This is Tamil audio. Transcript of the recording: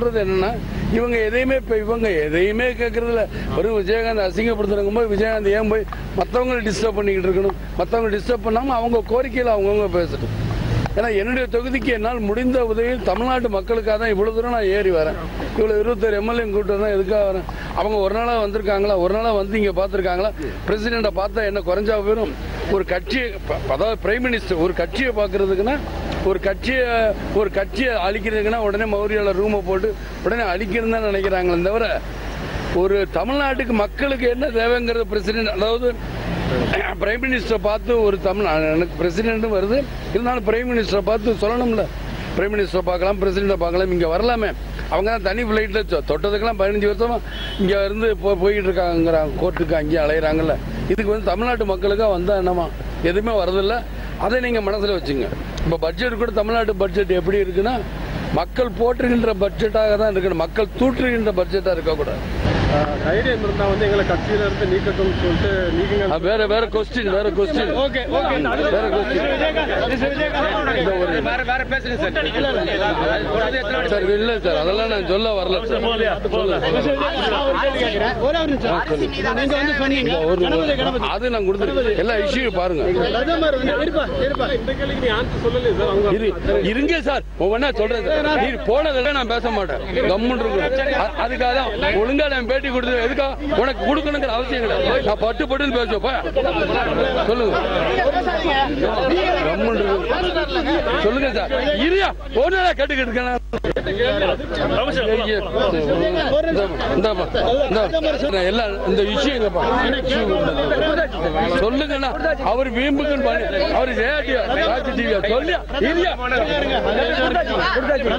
சொல்றது என்னன்னா இவங்க எதையுமே இப்ப இவங்க எதையுமே கேட்கறதில்ல வெறும் விஜயகாந்த் அசிங்கப்படுத்துறவங்க போய் விஜயகாந்த் ஏன் போய் மத்தவங்களை டிஸ்டர்ப் பண்ணிக்கிட்டு இருக்கணும் மத்தவங்க டிஸ்டர்ப் பண்ணாம அவங்க கோரிக்கையில் அவங்கவுங்க பேசட்டும் ஏன்னா என்னுடைய தொகுதிக்கு என்னால் முடிந்த உதவியில் தமிழ்நாட்டு மக்களுக்காக தான் இவ்வளவு தூரம் நான் ஏறி வரேன் இவ்வளவு இருபத்தொரு எம்எல்ஏ கூட்டம் தான் எதுக்காக வரேன் அவங்க ஒரு நாளா வந்திருக்காங்களா ஒரு நாளா வந்து இங்க பாத்திருக்காங்களா பிரசிடென்ட பார்த்தா என்ன குறைஞ்சா போயிடும் ஒரு கட்சியை ப- அதாவது பிரைம் மினிஸ்டர் ஒரு கட்சியை பாக்குறதுக்குன்னா ஒரு கட்சியை ஒரு கட்சியை அழிக்கிறதுக்குன்னா உடனே மௌரியால ரூமை போட்டு உடனே அழிக்கணும் தான் நினைக்கிறாங்களே தவிர ஒரு தமிழ்நாட்டுக்கு மக்களுக்கு என்ன தேவைங்கிறது பிரசிடென்ட் அதாவது பிரைம் மினிஸ்டர் பார்த்து ஒரு தமிழ் எனக்கு பிரசிடென்ட்டும் வருது இருந்தாலும் பிரைம் மினிஸ்டரை பார்த்து சொல்லணும்ல பிரைம் மினிஸ்டரை பார்க்கலாம் பிரசிடென்ட்டை பார்க்கலாம் இங்க வரலாமே அவங்க தான் தனி ஃபிளைட்ல தொட்டதுக்கெல்லாம் பதினஞ்சு வருஷமா இங்க இருந்து போ- போயிட்டு இருக்காங்கிறாங்க கோர்ட்டுக்கு அங்கேயே அலையிறாங்கல்ல இதுக்கு வந்து தமிழ்நாட்டு மக்களுக்கா வந்தா என்னமா எதுவுமே வரதில்ல அதை நீங்க மனசுல வச்சுங்க இப்ப பட்ஜெட் கூட தமிழ்நாட்டு பட்ஜெட் எப்படி இருக்குன்னா மக்கள் போற்றுகின்ற பட்ஜெட்டாக தான் இருக்கணும் மக்கள் தூற்றுகின்ற பட்ஜெட்டா இருக்கக்கூடாது ஆஹ் தைரியம் இருந்தா வந்து எங்களை கட்சியில இருந்து நீக்கட்டும்னு சொல்லிட்டு நீக்குங்க ஆ, வேற வேற கொஸ்டின் வேற கொஸ்டின் வேற கொஸ்டின் சார் இல்ல சார் அதெல்லாம் நான் சொல்ல வரல சார் சொல்ல அரசு மீதான சேவை ஒரு அது நான் கொடுத்துருக்கேன் எல்லா இஷ்யூ பாருங்க பிரதமர் வந்து இருப்பா இருப்பா இந்த கேள்விக்கு நீ ஆன்சர் சொல்லலையே சார் அவங்க இரு இருங்க சார் ஒவ்வொன்னா சொல்றேன் சார் நீ போனதெல்லாம் நான் பேச மாட்டேன் கம்முன்னு இருக்கணும் அ- அதுக்காக தான் ஒழுங்கா நான் பேட்டி கொடுத்தது எதுக்கா உனக்கு கொடுக்கணுங்கிற அவசியம் கிடையாது நான் பட்டு பட்டுன்னு பேசுவேன் போய். சொல்லுங்க கம்முன்னு இருக்கணும். சொல்லுங்க சார் இருயா ஒரு நாளா கேட்டுக்கிட்டு இருக்கேன் இந்தாப்பா, இந்தா. எல்லாம் இந்த விஷயம் எங்கப்பா? சொல்லுங்கண்ணா அவர் வீம்புக்குன்னு பண்ணி அவர் ஜெயா டிவியா ராஜ் டிவியா சொல்லியா இல்லையா